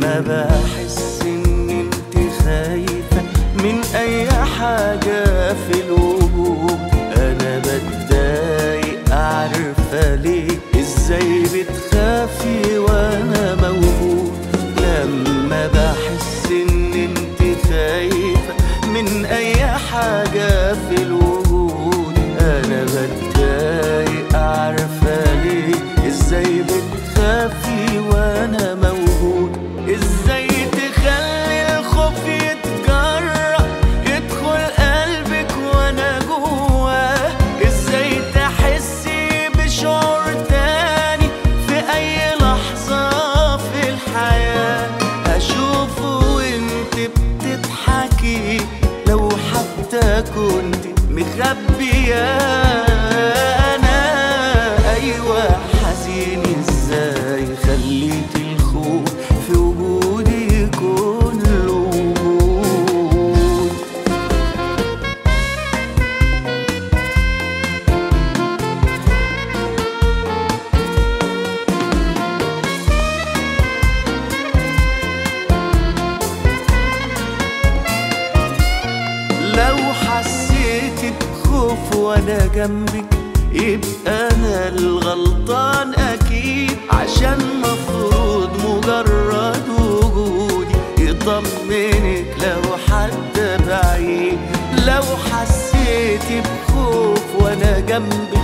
لما بحس ان انت خايفة من اي حاجة في الوجود انا بتضايق عارفة ليه ازاي بتخافي وانا موجود لما بحس ان انت خايفة من اي حاجة في الوجود انا بتضايق عارفة ليه ازاي بتخافي وانا موجود ازاي تخلي الخوف يتجرأ يدخل قلبك وانا جواه ازاي تحسي بشعور تاني في اي لحظة في الحياة اشوفه وانت بتضحكي لو حتى كنت مخبية انا ايوه حزين ازاي خليت الخوف في وجودي يكون له وجود لو حسيت بخوف وانا جنبك يبقى انا الغلطان اكيد عشان مفروض مجرد وجودي يطمنك لو حد بعيد لو حسيت بخوف وانا جنبك